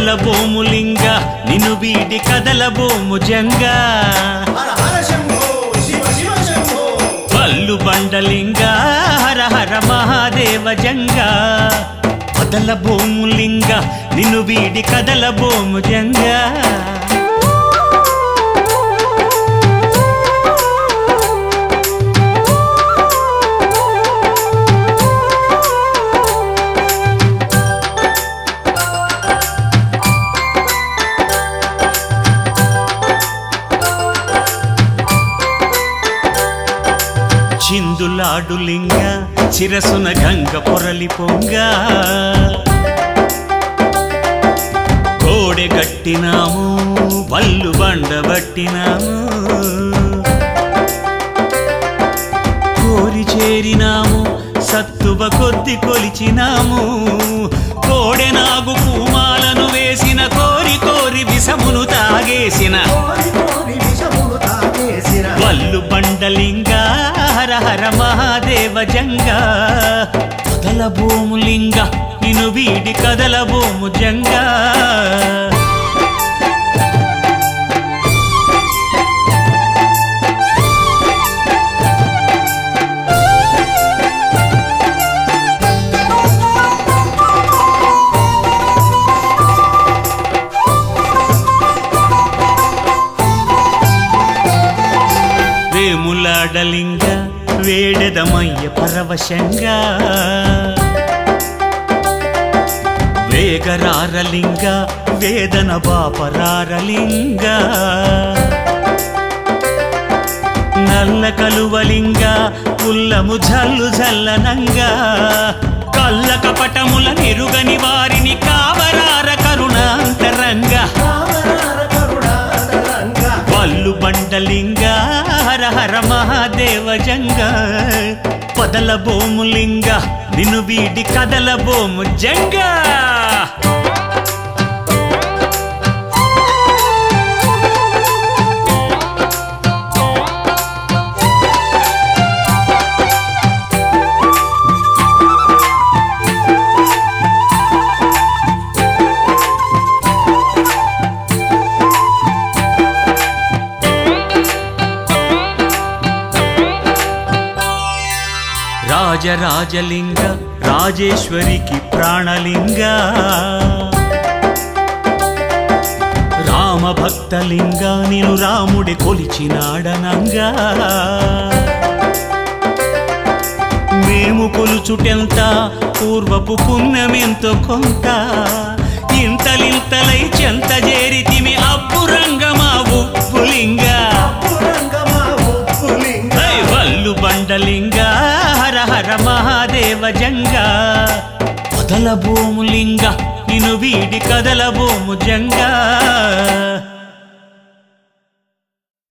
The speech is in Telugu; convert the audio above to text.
కదలబోము లింగ నిన్ను వీడి కదలబోము జంగా హర హర శంభో శివ శివ శంభో పల్లు బండలింగ హర హర మహాదేవ జంగా కదలబోము లింగ నిన్ను వీడి కదలబోము జంగా చిందులాడు లింగ చిరసున గంగ పొరలి పొంగ కోడె కట్టినాము వల్లు బండబట్టినాము కోరి చేరినాము సత్తువ కొద్ది కొలిచినాము కోడె నాగు పూమాలను వేసిన కోరి కోరి విషమును తాగేసిన కోరి కోరి విషములు తాగేసిన వల్లు బండలింగ హర హర మహాదేవ జంగ కదలబోము లింగ నిన్ను వీడి కదలబోము జంగ వేములాడలింగ వేడెదమయ్య పరవశంగా వేగరారలింగ వేదన బాపరారలింగ నల్ల కలువలింగ ఉల్లము జల్లు జల్లనంగా కళ్ళ కపటముల నిరుగని వారిని కావరార కరుణాంతరంగా కామరార కరుణాదరంగ వల్లు బండలింగ హర హర మహాదేవ జంగ పదల బోములింగ నిన్ను వీడి కదల బోము జంగ రాజరాజలింగ రాజేశ్వరికి ప్రాణలింగ రామభక్తలింగ నిను రాముడి కొలిచినాడనంగా మేము కొలుచుటెంత పూర్వపు పుణ్యమెంతో కొంత ఇంతలింతలై చెంత చేరితిమి అబ్బురంగమా ఉప్పులింగ పురంగమా ఉప్పులింగ హై వల్లు బండలింగ హర హర మహాదేవ జంగ కదల భూములింగ నిన్ను వీడి కదల భూము జంగ